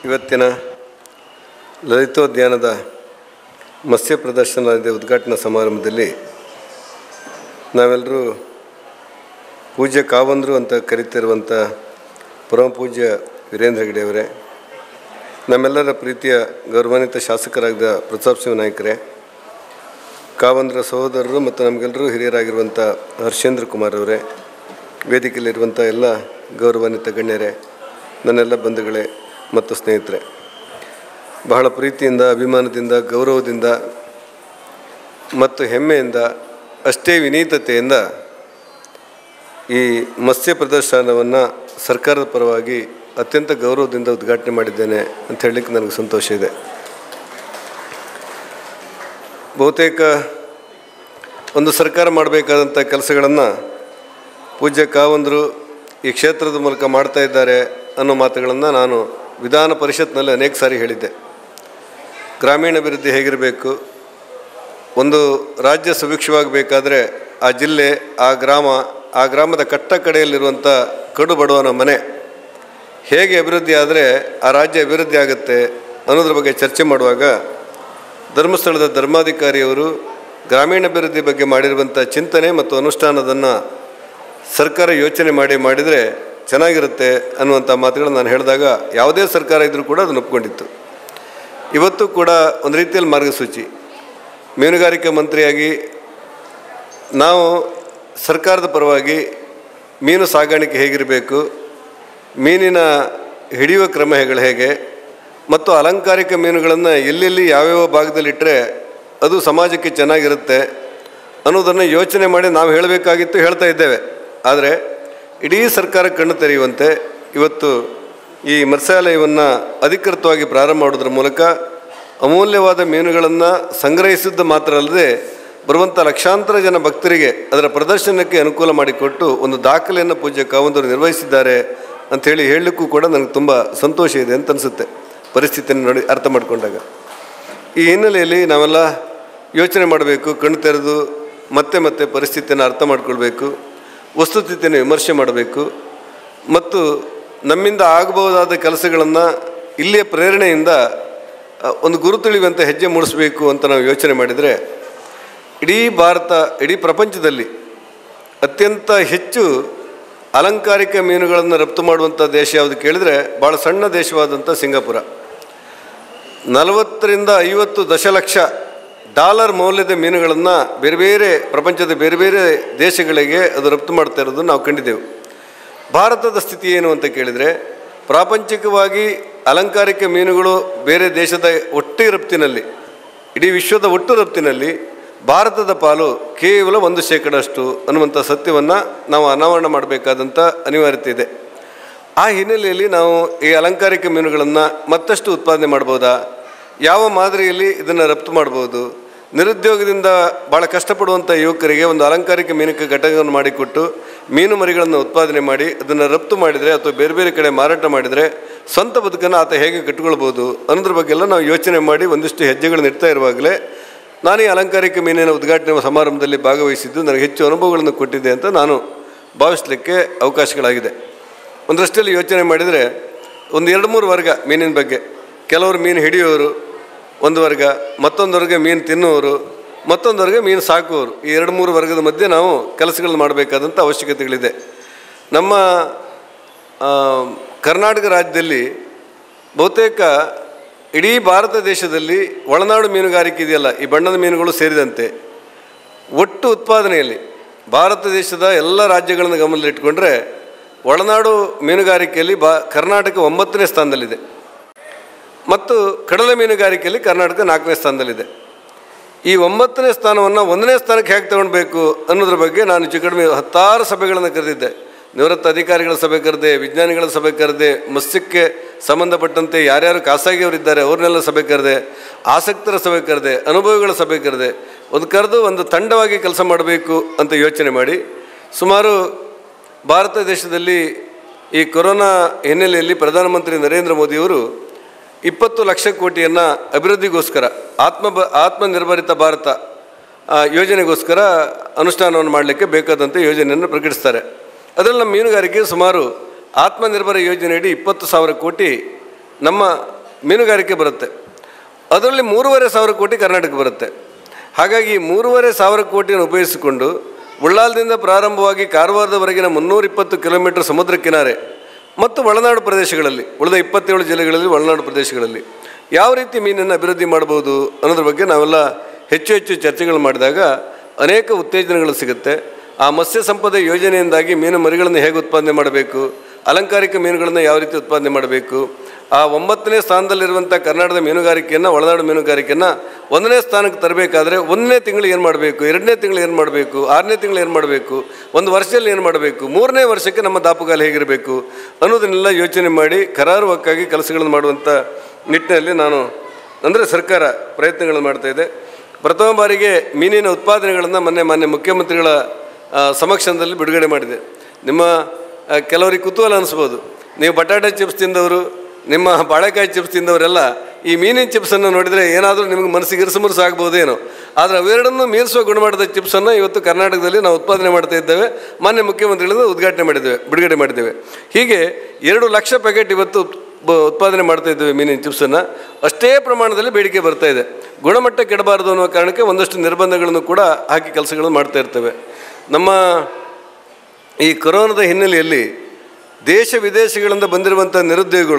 ಇವತ್ತಿನ ಲಲಿತೋದ್ಯಾನದ ಮತ್ಸ್ಯ ಪ್ರದರ್ಶನದ ಉದ್ಘಾಟನಾ ಸಮಾರಂಭದಲ್ಲಿ ನಾವೆಲ್ಲರೂ ಪೂಜ್ಯ ಕಾವಂದರು ಅಂತ ಕರೀತಿರುವಂಥ ಪರಮ ಪೂಜ್ಯ ವೀರೇಂದ್ರ ಹೆಗಡೆ ಅವರೇ ನಮ್ಮೆಲ್ಲರ ಪ್ರೀತಿಯ ಗೌರವಾನ್ವಿತ ಶಾಸಕರಾದ ಪ್ರತಾಪ್ ಸಿಂಹ ನಾಯ್ಕರೇ ಕಾವಂದ್ರ ಸಹೋದರರು ಮತ್ತು ನಮಗೆಲ್ಲರೂ ಹಿರಿಯರಾಗಿರುವಂಥ ಹರ್ಷೇಂದ್ರ ಕುಮಾರ್ ಅವರೇ ವೇದಿಕೆಯಲ್ಲಿರುವಂಥ ಎಲ್ಲ ಗೌರವಾನ್ವಿತ ಗಣ್ಯರೇ ನನ್ನೆಲ್ಲ ಬಂಧುಗಳೇ ಮತ್ತು ಸ್ನೇಹಿತರೆ ಬಹಳ ಪ್ರೀತಿಯಿಂದ ಅಭಿಮಾನದಿಂದ ಗೌರವದಿಂದ ಮತ್ತು ಹೆಮ್ಮೆಯಿಂದ ಅಷ್ಟೇ ವಿನೀತತೆಯಿಂದ ಈ ಮತ್ಸ್ಯ ಪ್ರದರ್ಶನವನ್ನು ಸರ್ಕಾರದ ಪರವಾಗಿ ಅತ್ಯಂತ ಗೌರವದಿಂದ ಉದ್ಘಾಟನೆ ಮಾಡಿದ್ದೇನೆ ಅಂತ ಹೇಳಲಿಕ್ಕೆ ನನಗೆ ಸಂತೋಷ ಇದೆ ಬಹುತೇಕ ಒಂದು ಸರ್ಕಾರ ಮಾಡಬೇಕಾದಂಥ ಕೆಲಸಗಳನ್ನು ಪೂಜ್ಯ ಕಾವಂದರು ಈ ಕ್ಷೇತ್ರದ ಮೂಲಕ ಮಾಡ್ತಾ ಇದ್ದಾರೆ ಅನ್ನೋ ಮಾತುಗಳನ್ನು ನಾನು ವಿಧಾನ ಪರಿಷತ್ನಲ್ಲಿ ಅನೇಕ ಸಾರಿ ಹೇಳಿದ್ದೆ ಗ್ರಾಮೀಣಾಭಿವೃದ್ಧಿ ಹೇಗಿರಬೇಕು ಒಂದು ರಾಜ್ಯ ಸುಭಿಕ್ಷವಾಗಬೇಕಾದ್ರೆ ಆ ಜಿಲ್ಲೆ ಆ ಗ್ರಾಮ ಆ ಗ್ರಾಮದ ಕಟ್ಟ ಕಡೆಯಲ್ಲಿರುವಂಥ ಕಡು ಬಡವನ ಮನೆ ಹೇಗೆ ಅಭಿವೃದ್ಧಿ ಆದರೆ ಆ ರಾಜ್ಯ ಅಭಿವೃದ್ಧಿ ಆಗುತ್ತೆ ಅನ್ನೋದ್ರ ಬಗ್ಗೆ ಚರ್ಚೆ ಮಾಡುವಾಗ ಧರ್ಮಸ್ಥಳದ ಧರ್ಮಾಧಿಕಾರಿಯವರು ಗ್ರಾಮೀಣಾಭಿವೃದ್ಧಿ ಬಗ್ಗೆ ಮಾಡಿರುವಂಥ ಚಿಂತನೆ ಮತ್ತು ಅನುಷ್ಠಾನದನ್ನು ಸರ್ಕಾರ ಯೋಚನೆ ಮಾಡಿ ಮಾಡಿದರೆ ಚೆನ್ನಾಗಿರುತ್ತೆ ಅನ್ನುವಂಥ ಮಾತುಗಳನ್ನು ನಾನು ಹೇಳಿದಾಗ ಯಾವುದೇ ಸರ್ಕಾರ ಇದ್ದರೂ ಕೂಡ ಅದನ್ನು ಒಪ್ಕೊಂಡಿತ್ತು ಇವತ್ತು ಕೂಡ ಒಂದು ರೀತಿಯಲ್ಲಿ ಮಾರ್ಗಸೂಚಿ ಮೀನುಗಾರಿಕೆ ಮಂತ್ರಿಯಾಗಿ ನಾವು ಸರ್ಕಾರದ ಪರವಾಗಿ ಮೀನು ಸಾಗಾಣಿಕೆ ಹೇಗಿರಬೇಕು ಮೀನಿನ ಹಿಡಿಯುವ ಕ್ರಮಗಳು ಹೇಗೆ ಮತ್ತು ಅಲಂಕಾರಿಕ ಮೀನುಗಳನ್ನು ಎಲ್ಲೆಲ್ಲಿ ಯಾವ್ಯಾವ ಭಾಗದಲ್ಲಿಟ್ಟರೆ ಅದು ಸಮಾಜಕ್ಕೆ ಚೆನ್ನಾಗಿರುತ್ತೆ ಅನ್ನೋದನ್ನು ಯೋಚನೆ ಮಾಡಿ ನಾವು ಹೇಳಬೇಕಾಗಿತ್ತು ಹೇಳ್ತಾ ಇದ್ದೇವೆ ಆದರೆ ಇಡೀ ಸರ್ಕಾರ ಕಣ್ಣು ತೆರೆಯುವಂತೆ ಇವತ್ತು ಈ ಮತ್ಸ್ಯಾಲಯವನ್ನು ಅಧಿಕೃತವಾಗಿ ಪ್ರಾರಂಭ ಮಾಡೋದ್ರ ಮೂಲಕ ಅಮೂಲ್ಯವಾದ ಮೀನುಗಳನ್ನು ಸಂಗ್ರಹಿಸಿದ್ದು ಮಾತ್ರ ಅಲ್ಲದೆ ಬರುವಂಥ ಲಕ್ಷಾಂತರ ಜನ ಭಕ್ತರಿಗೆ ಅದರ ಪ್ರದರ್ಶನಕ್ಕೆ ಅನುಕೂಲ ಮಾಡಿಕೊಟ್ಟು ಒಂದು ದಾಖಲೆಯನ್ನು ಪೂಜ್ಯ ಕಾವಂದರು ನಿರ್ವಹಿಸಿದ್ದಾರೆ ಅಂಥೇಳಿ ಹೇಳಲಿಕ್ಕೂ ಕೂಡ ನನಗೆ ತುಂಬ ಸಂತೋಷ ಇದೆ ಅಂತ ಅನಿಸುತ್ತೆ ಪರಿಸ್ಥಿತಿಯನ್ನು ನೋಡಿ ಅರ್ಥ ಮಾಡಿಕೊಂಡಾಗ ಈ ಹಿನ್ನೆಲೆಯಲ್ಲಿ ನಾವೆಲ್ಲ ಯೋಚನೆ ಮಾಡಬೇಕು ಕಣ್ಣು ತೆರೆದು ಮತ್ತೆ ಮತ್ತೆ ಪರಿಸ್ಥಿತಿಯನ್ನು ಅರ್ಥ ಮಾಡಿಕೊಳ್ಬೇಕು ವಸ್ತುಸ್ಥಿತಿಯನ್ನು ವಿಮರ್ಶೆ ಮಾಡಬೇಕು ಮತ್ತು ನಮ್ಮಿಂದ ಆಗಬಹುದಾದ ಕೆಲಸಗಳನ್ನು ಇಲ್ಲಿಯ ಪ್ರೇರಣೆಯಿಂದ ಅ, ಒಂದು ಗುರು ತಿಳಿಯುವಂಥ ಹೆಜ್ಜೆ ಮೂಡಿಸಬೇಕು ಅಂತ ನಾವು ಯೋಚನೆ ಮಾಡಿದರೆ ಇಡೀ ಭಾರತ ಇಡೀ ಪ್ರಪಂಚದಲ್ಲಿ ಅತ್ಯಂತ ಹೆಚ್ಚು ಅಲಂಕಾರಿಕ ಮೀನುಗಳನ್ನು ರಫ್ತು ಮಾಡುವಂಥ ದೇಶ ಯಾವುದು ಕೇಳಿದರೆ ಭಾಳ ಸಣ್ಣ ದೇಶವಾದಂಥ ಸಿಂಗಾಪುರ ನಲವತ್ತರಿಂದ ಐವತ್ತು ದಶಲಕ್ಷ ಡಾಲರ್ ಮೌಲ್ಯದ ಮೀನುಗಳನ್ನು ಬೇರೆ ಬೇರೆ ಪ್ರಪಂಚದ ಬೇರೆ ಬೇರೆ ದೇಶಗಳಿಗೆ ಅದು ರಫ್ತು ಮಾಡ್ತಾ ಇರೋದನ್ನು ನಾವು ಕಂಡಿದ್ದೆವು ಭಾರತದ ಸ್ಥಿತಿ ಏನು ಅಂತ ಕೇಳಿದರೆ ಪ್ರಾಪಂಚಿಕವಾಗಿ ಅಲಂಕಾರಿಕ ಮೀನುಗಳು ಬೇರೆ ದೇಶದ ಒಟ್ಟು ರಫ್ತಿನಲ್ಲಿ ಇಡೀ ವಿಶ್ವದ ಒಟ್ಟು ರಫ್ತಿನಲ್ಲಿ ಭಾರತದ ಪಾಲು ಕೇವಲ ಒಂದು ಶೇಕಡಷ್ಟು ಅನ್ನುವಂಥ ಸತ್ಯವನ್ನು ನಾವು ಅನಾವರಣ ಮಾಡಬೇಕಾದಂಥ ಅನಿವಾರ್ಯತೆ ಇದೆ ಆ ಹಿನ್ನೆಲೆಯಲ್ಲಿ ನಾವು ಈ ಅಲಂಕಾರಿಕ ಮೀನುಗಳನ್ನು ಮತ್ತಷ್ಟು ಉತ್ಪಾದನೆ ಮಾಡ್ಬೋದಾ ಯಾವ ಮಾದರಿಯಲ್ಲಿ ಇದನ್ನು ರಫ್ತು ಮಾಡ್ಬೋದು ನಿರುದ್ಯೋಗದಿಂದ ಭಾಳ ಕಷ್ಟಪಡುವಂಥ ಯುವಕರಿಗೆ ಒಂದು ಅಲಂಕಾರಿಕ ಮೀನುಕ್ಕೆ ಘಟಕವನ್ನು ಮಾಡಿಕೊಟ್ಟು ಮೀನು ಮರಿಗಳನ್ನು ಉತ್ಪಾದನೆ ಮಾಡಿ ಅದನ್ನು ರಫ್ತು ಮಾಡಿದರೆ ಅಥವಾ ಬೇರೆ ಬೇರೆ ಕಡೆ ಮಾರಾಟ ಮಾಡಿದರೆ ಸ್ವಂತ ಬದುಕನ್ನು ಆತ ಹೇಗೆ ಕಟ್ಟಿಕೊಳ್ಬೋದು ಅನ್ನೋದ್ರ ಬಗ್ಗೆಲ್ಲ ನಾವು ಯೋಚನೆ ಮಾಡಿ ಒಂದಿಷ್ಟು ಹೆಜ್ಜೆಗಳನ್ನು ಇಡ್ತಾ ಇರುವಾಗಲೇ ನಾನು ಈ ಅಲಂಕಾರಿಕ ಮೀನಿನ ಉದ್ಘಾಟನೆ ಸಮಾರಂಭದಲ್ಲಿ ಭಾಗವಹಿಸಿದ್ದು ನನಗೆ ಹೆಚ್ಚು ಅನುಭವಗಳನ್ನು ಕೊಟ್ಟಿದೆ ಅಂತ ನಾನು ಭಾವಿಸಲಿಕ್ಕೆ ಅವಕಾಶಗಳಾಗಿದೆ ಒಂದರಷ್ಟಲ್ಲಿ ಯೋಚನೆ ಮಾಡಿದರೆ ಒಂದು ಎರಡು ಮೂರು ವರ್ಗ ಮೀನಿನ ಬಗ್ಗೆ ಕೆಲವರು ಮೀನು ಹಿಡಿಯೋರು ಒಂದು ವರ್ಗ ಮತ್ತೊಂದು ವರ್ಗ ಮೀನು ತಿನ್ನುವವರು ಮತ್ತೊಂದು ವರ್ಗ ಮೀನು ಸಾಕುವವರು ಈ ಎರಡು ಮೂರು ವರ್ಗದ ಮಧ್ಯೆ ನಾವು ಕೆಲಸಗಳನ್ನು ಮಾಡಬೇಕಾದಂಥ ಅವಶ್ಯಕತೆಗಳಿದೆ ನಮ್ಮ ಆ, ಕರ್ನಾಟಕ ರಾಜ್ಯದಲ್ಲಿ ಬಹುತೇಕ ಇಡೀ ಭಾರತ ದೇಶದಲ್ಲಿ ಒಳನಾಡು ಮೀನುಗಾರಿಕೆ ಇದೆಯಲ್ಲ ಈ ಬಣ್ಣದ ಮೀನುಗಳು ಸೇರಿದಂತೆ ಒಟ್ಟು ಉತ್ಪಾದನೆಯಲ್ಲಿ ಭಾರತ ದೇಶದ ಎಲ್ಲ ರಾಜ್ಯಗಳನ್ನು ಗಮನದಲ್ಲಿಟ್ಕೊಂಡ್ರೆ ಒಳನಾಡು ಮೀನುಗಾರಿಕೆಯಲ್ಲಿ ಬಾ ಕರ್ನಾಟಕ ಒಂಬತ್ತನೇ ಸ್ಥಾನದಲ್ಲಿದೆ ಮತ್ತು ಕಡಲ ಮೀನುಗಾರಿಕೆಯಲ್ಲಿ ಕರ್ನಾಟಕ ನಾಲ್ಕನೇ ಸ್ಥಾನದಲ್ಲಿದೆ ಈ ಒಂಬತ್ತನೇ ಸ್ಥಾನವನ್ನು ಒಂದನೇ ಸ್ಥಾನಕ್ಕೆ ಹೇಗೆ ತಗೊಳ್ಬೇಕು ಅನ್ನೋದ್ರ ಬಗ್ಗೆ ನಾನು ಹೆಚ್ಚು ಕಡಿಮೆ ಹತ್ತಾರು ಸಭೆಗಳನ್ನು ಕರೆದಿದ್ದೆ ನಿವೃತ್ತ ಅಧಿಕಾರಿಗಳ ಸಭೆ ಕರೆದೆ ವಿಜ್ಞಾನಿಗಳ ಸಭೆ ಕರೆದೆ ಮತ್ಸ್ಯಕ್ಕೆ ಸಂಬಂಧಪಟ್ಟಂತೆ ಯಾರ್ಯಾರು ಖಾಸಗಿಯವರಿದ್ದಾರೆ ಅವ್ರನ್ನೆಲ್ಲ ಸಭೆ ಕರೆದೆ ಆಸಕ್ತರ ಸಭೆ ಕರೆದೆ ಅನುಭವಿಗಳ ಸಭೆ ಕರೆದೆ ಒಂದು ಕರೆದು ಒಂದು ತಂಡವಾಗಿ ಕೆಲಸ ಮಾಡಬೇಕು ಅಂತ ಯೋಚನೆ ಮಾಡಿ ಸುಮಾರು ಭಾರತ ದೇಶದಲ್ಲಿ ಈ ಕೊರೋನಾ ಹಿನ್ನೆಲೆಯಲ್ಲಿ ಪ್ರಧಾನಮಂತ್ರಿ ನರೇಂದ್ರ ಮೋದಿಯವರು ಇಪ್ಪತ್ತು ಲಕ್ಷ ಕೋಟಿಯನ್ನು ಅಭಿವೃದ್ಧಿಗೋಸ್ಕರ ಆತ್ಮ ಬ ಆತ್ಮನಿರ್ಭರಿತ ಭಾರತ ಆ, ಯೋಜನೆಗೋಸ್ಕರ ಅನುಷ್ಠಾನವನ್ನು ಮಾಡಲಿಕ್ಕೆ ಬೇಕಾದಂಥ ಯೋಜನೆಯನ್ನು ಪ್ರಕಟಿಸ್ತಾರೆ ಅದರಲ್ಲಿ ನಮ್ಮ ಮೀನುಗಾರಿಕೆ ಸುಮಾರು ಆತ್ಮನಿರ್ಭರ ಯೋಜನೆಯಡಿ ಇಪ್ಪತ್ತು ಸಾವಿರ ಕೋಟಿ ನಮ್ಮ ಮೀನುಗಾರಿಕೆ ಬರುತ್ತೆ ಅದರಲ್ಲಿ ಮೂರುವರೆ ಸಾವಿರ ಕೋಟಿ ಕರ್ನಾಟಕ ಬರುತ್ತೆ ಹಾಗಾಗಿ ಈ ಮೂರುವರೆ ಸಾವಿರ ಕೋಟಿಯನ್ನು ಉಪಯೋಗಿಸಿಕೊಂಡು ಉಳ್ಳಾಲದಿಂದ ಪ್ರಾರಂಭವಾಗಿ ಕಾರವಾರದವರೆಗಿನ ಮುನ್ನೂರಿಪ್ಪತ್ತು ಕಿಲೋಮೀಟರ್ ಸಮುದ್ರ ಕಿನಾರೆ ಮತ್ತು ಒಳನಾಡು ಪ್ರದೇಶಗಳಲ್ಲಿ ಉಳಿದ ಇಪ್ಪತ್ತೇಳು ಜಿಲ್ಲೆಗಳಲ್ಲಿ ಒಳನಾಡು ಪ್ರದೇಶಗಳಲ್ಲಿ ಯಾವ ರೀತಿ ಮೀನನ್ನು ಅಭಿವೃದ್ಧಿ ಮಾಡ್ಬೋದು ಅನ್ನೋದ್ರ ಬಗ್ಗೆ ನಾವೆಲ್ಲ ಹೆಚ್ಚು ಹೆಚ್ಚು ಚರ್ಚೆಗಳು ಮಾಡಿದಾಗ ಅನೇಕ ಉತ್ತೇಜನಗಳು ಸಿಗುತ್ತೆ ಆ ಮತ್ಸ್ಯ ಸಂಪದ ಯೋಜನೆಯಿಂದಾಗಿ ಮೀನು ಮರಿಗಳನ್ನು ಹೇಗೆ ಉತ್ಪಾದನೆ ಮಾಡಬೇಕು ಅಲಂಕಾರಿಕ ಮೀನುಗಳನ್ನು ಯಾವ ರೀತಿ ಉತ್ಪಾದನೆ ಮಾಡಬೇಕು ಆ ಒಂಬತ್ತನೇ ಸ್ಥಾನದಲ್ಲಿರುವಂಥ ಕರ್ನಾಟಕದ ಮೀನುಗಾರಿಕೆಯನ್ನು ಒಳನಾಡು ಮೀನುಗಾರಿಕೆಯನ್ನು ಒಂದನೇ ಸ್ಥಾನಕ್ಕೆ ತರಬೇಕಾದ್ರೆ ಒಂದನೇ ತಿಂಗಳು ಏನು ಮಾಡಬೇಕು ಎರಡನೇ ತಿಂಗಳು ಏನು ಮಾಡಬೇಕು ಆರನೇ ತಿಂಗಳು ಏನು ಮಾಡಬೇಕು ಒಂದು ವರ್ಷದಲ್ಲಿ ಏನು ಮಾಡಬೇಕು ಮೂರನೇ ವರ್ಷಕ್ಕೆ ನಮ್ಮ ದಾಪುಗಾಲ ಹೇಗಿರಬೇಕು ಅನ್ನೋದನ್ನೆಲ್ಲ ಯೋಚನೆ ಮಾಡಿ ಕರಾರುವಕ್ಕಾಗಿ ಕೆಲಸಗಳನ್ನು ಮಾಡುವಂಥ ನಿಟ್ಟಿನಲ್ಲಿ ನಾನು ಅಂದರೆ ಸರ್ಕಾರ ಪ್ರಯತ್ನಗಳನ್ನು ಮಾಡ್ತಾ ಇದೆ ಪ್ರಥಮ ಬಾರಿಗೆ ಮೀನಿನ ಉತ್ಪಾದನೆಗಳನ್ನು ಮೊನ್ನೆ ಮಾನ್ಯ ಮುಖ್ಯಮಂತ್ರಿಗಳ ಆ, ಸಮಕ್ಷಮದಲ್ಲಿ ಬಿಡುಗಡೆ ಮಾಡಿದೆ ನಿಮ್ಮ ಆ, ಕೆಲವರಿಗೆ ಕುತೂಹಲ ಅನಿಸ್ಬೋದು ನೀವು ಬಟಾಟೆ ಚಿಪ್ಸ್ ತಿಂದವರು ನಿಮ್ಮ ಬಾಳೆಕಾಯಿ ಚಿಪ್ಸ್ ತಿಂದವರೆಲ್ಲ ಈ ಮೀನಿನ ಚಿಪ್ಸನ್ನು ನೋಡಿದರೆ ಏನಾದರೂ ನಿಮಗೆ ಮನಸ್ಸಿಗೆ ಇರಿಸುಮುರುಸು ಆಗ್ಬೋದೇನೋ ಆದರೆ ಅವೆರಡನ್ನು ಮೀರಿಸುವ ಗುಣಮಟ್ಟದ ಚಿಪ್ಸನ್ನು ಇವತ್ತು ಕರ್ನಾಟಕದಲ್ಲಿ ನಾವು ಉತ್ಪಾದನೆ ಮಾಡ್ತಾ ಇದ್ದೇವೆ ಮಾನ್ಯ ಮುಖ್ಯಮಂತ್ರಿಗಳಿಂದ ಉದ್ಘಾಟನೆ ಮಾಡಿದ್ದೇವೆ ಬಿಡುಗಡೆ ಮಾಡಿದ್ದೇವೆ ಹೀಗೆ ಎರಡು ಲಕ್ಷ ಪ್ಯಾಕೆಟ್ ಇವತ್ತು ಬ- ಉತ್ಪಾದನೆ ಮಾಡ್ತಾ ಇದ್ದೇವೆ ಮೀನಿನ ಚಿಪ್ಸನ್ನು ಅಷ್ಟೇ ಪ್ರಮಾಣದಲ್ಲಿ ಬೇಡಿಕೆ ಬರ್ತಾ ಇದೆ ಗುಣಮಟ್ಟ ಕೆಡಬಾರದು ಅನ್ನೋ ಕಾರಣಕ್ಕೆ ಒಂದಷ್ಟು ನಿರ್ಬಂಧಗಳನ್ನು ಕೂಡ ಹಾಕಿ ಕೆಲಸಗಳನ್ನು ಮಾಡ್ತಾ ಇರ್ತೇವೆ ನಮ್ಮ ಈ ಕೊರೋನಾದ ಹಿನ್ನೆಲೆಯಲ್ಲಿ ದೇಶ ವಿದೇಶಗಳಿಂದ ಬಂದಿರುವಂಥ ನಿರುದ್ಯೋಗಿಗಳು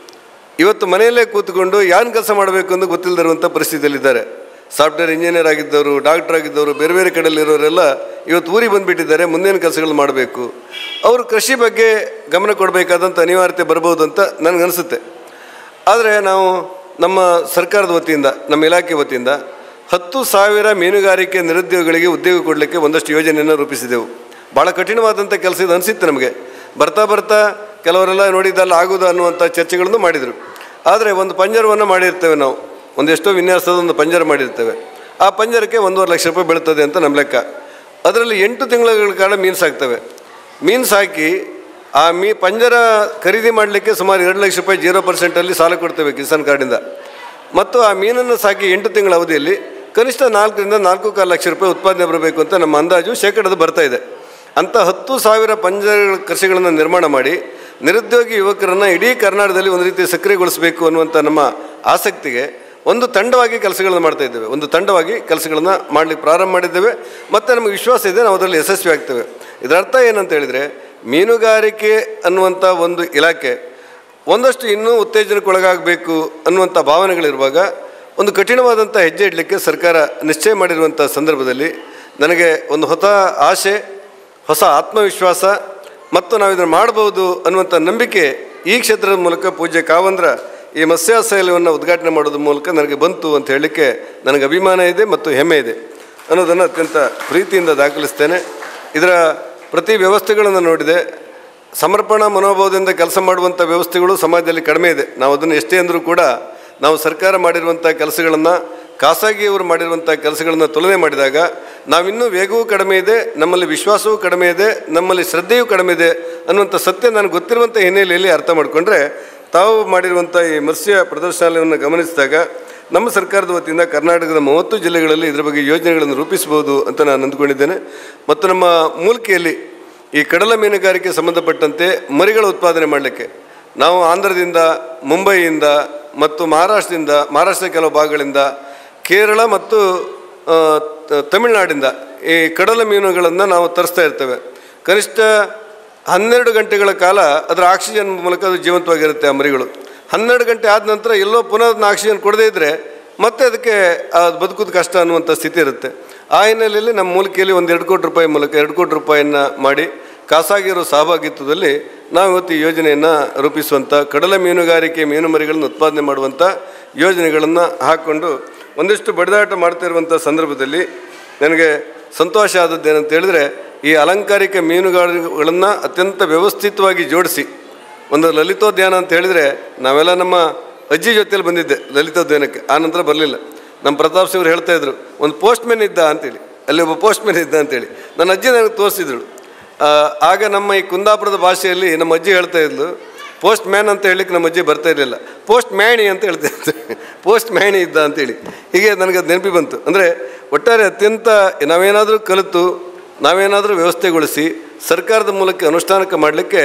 ಇವತ್ತು ಮನೆಯಲ್ಲೇ ಕೂತ್ಕೊಂಡು ಏನು ಕೆಲಸ ಮಾಡಬೇಕು ಅಂತ ಗೊತ್ತಿಲ್ಲದಿರುವಂಥ ಪರಿಸ್ಥಿತಿಯಲ್ಲಿದ್ದಾರೆ ಸಾಫ್ಟ್ವೇರ್ ಇಂಜಿನಿಯರ್ ಆಗಿದ್ದವರು ಡಾಕ್ಟರ್ ಆಗಿದ್ದವರು ಬೇರೆ ಬೇರೆ ಕಡೆಯಲ್ಲಿರೋರೆಲ್ಲ ಇವತ್ತು ಊರಿಗೆ ಬಂದುಬಿಟ್ಟಿದ್ದಾರೆ ಮುಂದಿನ ಕೆಲಸಗಳು ಮಾಡಬೇಕು ಅವರು ಕೃಷಿ ಬಗ್ಗೆ ಗಮನ ಕೊಡಬೇಕಾದಂಥ ಅನಿವಾರ್ಯತೆ ಬರ್ಬೋದು ಅಂತ ನನಗನ್ಸುತ್ತೆ ಆದರೆ ನಾವು ನಮ್ಮ ಸರ್ಕಾರದ ವತಿಯಿಂದ ನಮ್ಮ ಇಲಾಖೆ ವತಿಯಿಂದ ಹತ್ತು ಸಾವಿರ ಮೀನುಗಾರಿಕೆ ನಿರುದ್ಯೋಗಿಗಳಿಗೆ ಉದ್ಯೋಗ ಕೊಡಲಿಕ್ಕೆ ಒಂದಷ್ಟು ಯೋಜನೆಯನ್ನು ರೂಪಿಸಿದೆವು ಭಾಳ ಕಠಿಣವಾದಂಥ ಕೆಲಸ ಇದು ಅನಿಸಿತ್ತು ನಮಗೆ ಬರ್ತಾ ಬರ್ತಾ ಕೆಲವರೆಲ್ಲ ನೋಡಿದ್ದಲ್ಲ ಆಗೋದು ಅನ್ನುವಂಥ ಚರ್ಚೆಗಳನ್ನು ಮಾಡಿದರು ಆದರೆ ಒಂದು ಪಂಜರವನ್ನು ಮಾಡಿರ್ತೇವೆ ನಾವು ಒಂದೆಷ್ಟೋ ವಿನ್ಯಾಸದ ಒಂದು ಪಂಜರ ಮಾಡಿರ್ತೇವೆ ಆ ಪಂಜರಕ್ಕೆ ಒಂದೂವರೆ ಲಕ್ಷ ರೂಪಾಯಿ ಬೀಳ್ತದೆ ಅಂತ ನಮ್ಮ ಲೆಕ್ಕ ಅದರಲ್ಲಿ ಎಂಟು ತಿಂಗಳ ಕಾಲ ಮೀನು ಸಾಕ್ತವೆ ಮೀನು ಸಾಕಿ ಆ ಮೀ ಪಂಜರ ಖರೀದಿ ಮಾಡಲಿಕ್ಕೆ ಸುಮಾರು ಎರಡು ಲಕ್ಷ ರೂಪಾಯಿ ಜೀರೋ ಪರ್ಸೆಂಟಲ್ಲಿ ಸಾಲ ಕೊಡ್ತೇವೆ ಕಿಸಾನ್ ಕಾರ್ಡಿಂದ ಮತ್ತು ಆ ಮೀನನ್ನು ಸಾಕಿ ಎಂಟು ತಿಂಗಳ ಅವಧಿಯಲ್ಲಿ ಕನಿಷ್ಠ ನಾಲ್ಕರಿಂದ ನಾಲ್ಕು ಕಾಲು ಲಕ್ಷ ರೂಪಾಯಿ ಉತ್ಪಾದನೆ ಬರಬೇಕು ಅಂತ ನಮ್ಮ ಅಂದಾಜು ಶೇಕಡದ ಬರ್ತಾ ಇದೆ ಅಂಥ ಹತ್ತು ಸಾವಿರ ಪಂಜರಗಳ ಕೃಷಿಗಳನ್ನು ನಿರ್ಮಾಣ ಮಾಡಿ ನಿರುದ್ಯೋಗಿ ಯುವಕರನ್ನು ಇಡೀ ಕರ್ನಾಟಕದಲ್ಲಿ ಒಂದು ರೀತಿ ಸಕ್ರಿಯಗೊಳಿಸಬೇಕು ಅನ್ನುವಂಥ ನಮ್ಮ ಆಸಕ್ತಿಗೆ ಒಂದು ತಂಡವಾಗಿ ಕೆಲಸಗಳನ್ನು ಮಾಡ್ತಾ ಇದ್ದೇವೆ ಒಂದು ತಂಡವಾಗಿ ಕೆಲಸಗಳನ್ನು ಮಾಡಲಿಕ್ಕೆ ಪ್ರಾರಂಭ ಮಾಡಿದ್ದೇವೆ ಮತ್ತು ನಮಗೆ ವಿಶ್ವಾಸ ಇದೆ ನಾವು ಅದರಲ್ಲಿ ಯಶಸ್ವಿ ಆಗ್ತೇವೆ ಇದರ ಅರ್ಥ ಏನಂತ ಹೇಳಿದರೆ ಮೀನುಗಾರಿಕೆ ಅನ್ನುವಂಥ ಒಂದು ಇಲಾಖೆ ಒಂದಷ್ಟು ಇನ್ನೂ ಉತ್ತೇಜನಕ್ಕೊಳಗಾಗಬೇಕು ಅನ್ನುವಂಥ ಭಾವನೆಗಳಿರುವಾಗ ಒಂದು ಕಠಿಣವಾದಂಥ ಹೆಜ್ಜೆ ಇಡಲಿಕ್ಕೆ ಸರ್ಕಾರ ನಿಶ್ಚಯ ಮಾಡಿರುವಂಥ ಸಂದರ್ಭದಲ್ಲಿ ನನಗೆ ಒಂದು ಹೊಸ ಆಸೆ ಹೊಸ ಆತ್ಮವಿಶ್ವಾಸ ಮತ್ತು ನಾವು ಇದನ್ನು ಮಾಡ್ಬೋದು ಅನ್ನುವಂಥ ನಂಬಿಕೆ ಈ ಕ್ಷೇತ್ರದ ಮೂಲಕ ಪೂಜ್ಯ ಕಾವಂದ್ರ ಈ ಮತ್ಸ್ಯಾಶಯಲವನ್ನು ಉದ್ಘಾಟನೆ ಮಾಡೋದ್ರ ಮೂಲಕ ನನಗೆ ಬಂತು ಅಂತ ಹೇಳಲಿಕ್ಕೆ ನನಗೆ ಅಭಿಮಾನ ಇದೆ ಮತ್ತು ಹೆಮ್ಮೆ ಇದೆ ಅನ್ನೋದನ್ನು ಅತ್ಯಂತ ಪ್ರೀತಿಯಿಂದ ದಾಖಲಿಸ್ತೇನೆ ಇದರ ಪ್ರತಿ ವ್ಯವಸ್ಥೆಗಳನ್ನು ನೋಡಿದೆ ಸಮರ್ಪಣಾ ಮನೋಭಾವದಿಂದ ಕೆಲಸ ಮಾಡುವಂಥ ವ್ಯವಸ್ಥೆಗಳು ಸಮಾಜದಲ್ಲಿ ಕಡಿಮೆ ಇದೆ ನಾವು ಅದನ್ನು ಎಷ್ಟೇ ಅಂದರೂ ಕೂಡ ನಾವು ಸರ್ಕಾರ ಮಾಡಿರುವಂಥ ಕೆಲಸಗಳನ್ನು ಖಾಸಗಿಯವರು ಮಾಡಿರುವಂಥ ಕೆಲಸಗಳನ್ನು ತುಲನೆ ಮಾಡಿದಾಗ ನಾವಿನ್ನೂ ವೇಗವೂ ಕಡಿಮೆ ಇದೆ ನಮ್ಮಲ್ಲಿ ವಿಶ್ವಾಸವೂ ಕಡಿಮೆ ಇದೆ ನಮ್ಮಲ್ಲಿ ಶ್ರದ್ಧೆಯೂ ಕಡಿಮೆ ಇದೆ ಅನ್ನುವಂಥ ಸತ್ಯ ನನಗೆ ಗೊತ್ತಿರುವಂಥ ಹಿನ್ನೆಲೆಯಲ್ಲಿ ಅರ್ಥ ಮಾಡಿಕೊಂಡ್ರೆ ತಾವು ಮಾಡಿರುವಂಥ ಈ ಮತ್ಸ್ಯ ಪ್ರದರ್ಶನಾಲಯವನ್ನು ಗಮನಿಸಿದಾಗ ನಮ್ಮ ಸರ್ಕಾರದ ವತಿಯಿಂದ ಕರ್ನಾಟಕದ ಮೂವತ್ತು ಜಿಲ್ಲೆಗಳಲ್ಲಿ ಇದರ ಬಗ್ಗೆ ಯೋಜನೆಗಳನ್ನು ರೂಪಿಸ್ಬೋದು ಅಂತ ನಾನು ಅಂದ್ಕೊಂಡಿದ್ದೇನೆ ಮತ್ತು ನಮ್ಮ ಮೂಲಿಕೆಯಲ್ಲಿ ಈ ಕಡಲ ಮೀನುಗಾರಿಕೆ ಸಂಬಂಧಪಟ್ಟಂತೆ ಮರಿಗಳ ಉತ್ಪಾದನೆ ಮಾಡಲಿಕ್ಕೆ ನಾವು ಆಂಧ್ರದಿಂದ ಮುಂಬೈಯಿಂದ ಮತ್ತು ಮಹಾರಾಷ್ಟ್ರದಿಂದ ಮಹಾರಾಷ್ಟ್ರದ ಕೆಲವು ಭಾಗಗಳಿಂದ ಕೇರಳ ಮತ್ತು ಆ, ತ- ತಮಿಳುನಾಡಿಂದ ಈ ಕಡಲ ಮೀನುಗಳನ್ನು ನಾವು ತರಿಸ್ತಾ ಇರ್ತೇವೆ ಕನಿಷ್ಠ ಹನ್ನೆರಡು ಗಂಟೆಗಳ ಕಾಲ ಅದರ ಆಕ್ಸಿಜನ್ ಮೂಲಕ ಅದು ಜೀವಂತವಾಗಿರುತ್ತೆ ಆ ಮರಿಗಳು ಹನ್ನೆರಡು ಗಂಟೆ ಆದ ನಂತರ ಎಲ್ಲೋ ಪುನಃ ಅದನ್ನ ಆಕ್ಸಿಜನ್ ಕೊಡದೇ ಇದ್ದರೆ ಮತ್ತೆ ಅದಕ್ಕೆ ಅದು ಬದುಕೋದು ಕಷ್ಟ ಅನ್ನುವಂಥ ಸ್ಥಿತಿ ಇರುತ್ತೆ ಆ ಹಿನ್ನೆಲೆಯಲ್ಲಿ ನಮ್ಮ ಮೂಲಿಕೆಯಲ್ಲಿ ಒಂದು ಎರಡು ಕೋಟಿ ರೂಪಾಯಿ ಮೂಲಕ ಎರಡು ಕೋಟಿ ರೂಪಾಯಿಯನ್ನು ಮಾಡಿ ಖಾಸಗಿರೋ ಸಹಭಾಗಿತ್ವದಲ್ಲಿ ನಾವು ಇವತ್ತು ಈ ಯೋಜನೆಯನ್ನು ರೂಪಿಸುವಂಥ ಕಡಲ ಮೀನುಗಾರಿಕೆ ಮೀನು ಮರಿಗಳನ್ನು ಉತ್ಪಾದನೆ ಮಾಡುವಂಥ ಯೋಜನೆಗಳನ್ನು ಹಾಕ್ಕೊಂಡು ಒಂದಿಷ್ಟು ಬಡಿದಾಟ ಮಾಡ್ತಾ ಇರುವಂಥ ಸಂದರ್ಭದಲ್ಲಿ ನನಗೆ ಸಂತೋಷ ಆದದ್ದು ಏನಂತ ಹೇಳಿದ್ರೆ ಈ ಅಲಂಕಾರಿಕ ಮೀನುಗಾರಿಕೆಗಳನ್ನು ಅತ್ಯಂತ ವ್ಯವಸ್ಥಿತವಾಗಿ ಜೋಡಿಸಿ ಒಂದು ಲಲಿತೋದ್ಯಾನ ಅಂತ ಹೇಳಿದರೆ ನಾವೆಲ್ಲ ನಮ್ಮ ಅಜ್ಜಿ ಜೊತೆಯಲ್ಲಿ ಬಂದಿದ್ದೆ ಲಲಿತೋದ್ಯಾನಕ್ಕೆ ಆ ನಂತರ ಬರಲಿಲ್ಲ ನಮ್ಮ ಪ್ರತಾಪ್ ಸಿಂಗ್ ಹೇಳ್ತಾ ಇದ್ರು ಒಂದು ಪೋಸ್ಟ್ಮ್ಯಾನ್ ಇದ್ದ ಅಂತೇಳಿ ಅಲ್ಲಿ ಒಬ್ಬ ಪೋಸ್ಟ್ಮ್ಯಾನ್ ಇದ್ದ ಅಂತೇಳಿ ನನ್ನ ಅಜ್ಜಿ ನನಗೆ ತೋರಿಸಿದ್ರು ಆ, ಆಗ ನಮ್ಮ ಈ ಕುಂದಾಪುರದ ಭಾಷೆಯಲ್ಲಿ ನಮ್ಮ ಅಜ್ಜಿ ಹೇಳ್ತಾ ಇದ್ಲು ಪೋಸ್ಟ್ ಮ್ಯಾನ್ ಅಂತ ಹೇಳಲಿಕ್ಕೆ ನಮ್ಮ ಅಜ್ಜಿ ಬರ್ತಾ ಇರಲಿಲ್ಲ ಪೋಸ್ಟ್ ಮ್ಯಾಣಿ ಅಂತ ಹೇಳ್ತಾ ಇದ್ದೆ ಪೋಸ್ಟ್ ಮ್ಯಾಣಿ ಇದ್ದ ಅಂತೇಳಿ ಹೀಗೆ ನನಗೆ ಅದು ನೆನಪಿ ಬಂತು ಅಂದರೆ ಒಟ್ಟಾರೆ ಅತ್ಯಂತ ನಾವೇನಾದರೂ ಕಲಿತು ನಾವೇನಾದರೂ ವ್ಯವಸ್ಥೆಗೊಳಿಸಿ ಸರ್ಕಾರದ ಮೂಲಕ ಅನುಷ್ಠಾನಕ್ಕೆ ಮಾಡಲಿಕ್ಕೆ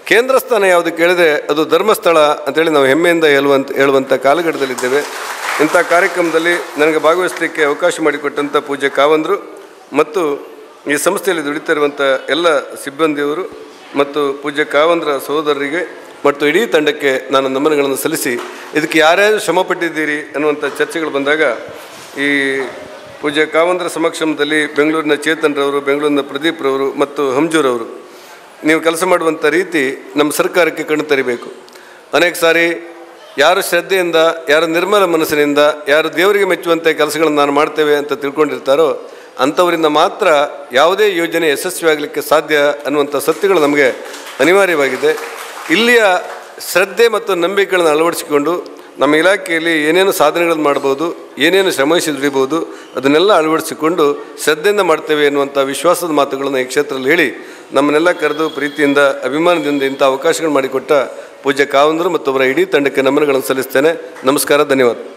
ಕೇಂದ್ರ ಸ್ಥಾನ ಯಾವುದು ಕೇಳಿದರೆ ಅದು ಧರ್ಮಸ್ಥಳ ಅಂತೇಳಿ ನಾವು ಹೆಮ್ಮೆಯಿಂದ ಹೇಳುವಂತ ಹೇಳುವಂಥ ಕಾಲಘಟ್ಟದಲ್ಲಿದ್ದೇವೆ ಇಂಥ ಕಾರ್ಯಕ್ರಮದಲ್ಲಿ ನನಗೆ ಭಾಗವಹಿಸಲಿಕ್ಕೆ ಅವಕಾಶ ಮಾಡಿಕೊಟ್ಟಂಥ ಪೂಜ್ಯ ಕಾವಂದರು ಮತ್ತು ಈ ಸಂಸ್ಥೆಯಲ್ಲಿ ದುಡಿತಿರುವಂಥ ಎಲ್ಲ ಸಿಬ್ಬಂದಿಯವರು ಮತ್ತು ಪೂಜ್ಯ ಕಾವಂದ್ರ ಸಹೋದರರಿಗೆ ಮತ್ತು ಇಡೀ ತಂಡಕ್ಕೆ ನಾನು ನಮನಗಳನ್ನು ಸಲ್ಲಿಸಿ ಇದಕ್ಕೆ ಯಾರ್ಯಾರು ಶ್ರಮಪಟ್ಟಿದ್ದೀರಿ ಅನ್ನುವಂಥ ಚರ್ಚೆಗಳು ಬಂದಾಗ ಈ ಪೂಜ್ಯ ಕಾವಂದ್ರ ಸಮಕ್ಷಮದಲ್ಲಿ ಬೆಂಗಳೂರಿನ ಚೇತನ್ರವರು ಬೆಂಗಳೂರಿನ ಪ್ರದೀಪ್ರವರು ಮತ್ತು ಹಂಜೂರವರು ನೀವು ಕೆಲಸ ಮಾಡುವಂಥ ರೀತಿ ನಮ್ಮ ಸರ್ಕಾರಕ್ಕೆ ಕಣ್ಣು ತರಿಬೇಕು ಅನೇಕ ಸಾರಿ ಯಾರು ಶ್ರದ್ಧೆಯಿಂದ ಯಾರು ನಿರ್ಮಲ ಮನಸ್ಸಿನಿಂದ ಯಾರು ದೇವರಿಗೆ ಮೆಚ್ಚುವಂಥ ಕೆಲಸಗಳನ್ನು ನಾನು ಮಾಡ್ತೇವೆ ಅಂತ ತಿಳ್ಕೊಂಡಿರ್ತಾರೋ ಅಂಥವರಿಂದ ಮಾತ್ರ ಯಾವುದೇ ಯೋಜನೆ ಯಶಸ್ವಿಯಾಗಲಿಕ್ಕೆ ಸಾಧ್ಯ ಅನ್ನುವಂಥ ಸತ್ಯಗಳು ನಮಗೆ ಅನಿವಾರ್ಯವಾಗಿದೆ ಇಲ್ಲಿಯ ಶ್ರದ್ಧೆ ಮತ್ತು ನಂಬಿಕೆಗಳನ್ನು ಅಳವಡಿಸಿಕೊಂಡು ನಮ್ಮ ಇಲಾಖೆಯಲ್ಲಿ ಏನೇನು ಸಾಧನೆಗಳನ್ನು ಮಾಡ್ಬೋದು ಏನೇನು ಶ್ರಮವಹಿಸಿ ದುಡಿಬೋದು ಅದನ್ನೆಲ್ಲ ಅಳವಡಿಸಿಕೊಂಡು ಶ್ರದ್ಧೆಯಿಂದ ಮಾಡ್ತೇವೆ ಎನ್ನುವಂಥ ವಿಶ್ವಾಸದ ಮಾತುಗಳನ್ನು ಈ ಕ್ಷೇತ್ರದಲ್ಲಿ ಹೇಳಿ ನಮ್ಮನ್ನೆಲ್ಲ ಕರೆದು ಪ್ರೀತಿಯಿಂದ ಅಭಿಮಾನದಿಂದ ಇಂಥ ಅವಕಾಶಗಳು ಮಾಡಿಕೊಟ್ಟ ಪೂಜ್ಯ ಕಾವಂದರು ಮತ್ತು ಅವರ ಇಡೀ ತಂಡಕ್ಕೆ ನಮನಗಳನ್ನು ಸಲ್ಲಿಸ್ತೇನೆ ನಮಸ್ಕಾರ ಧನ್ಯವಾದ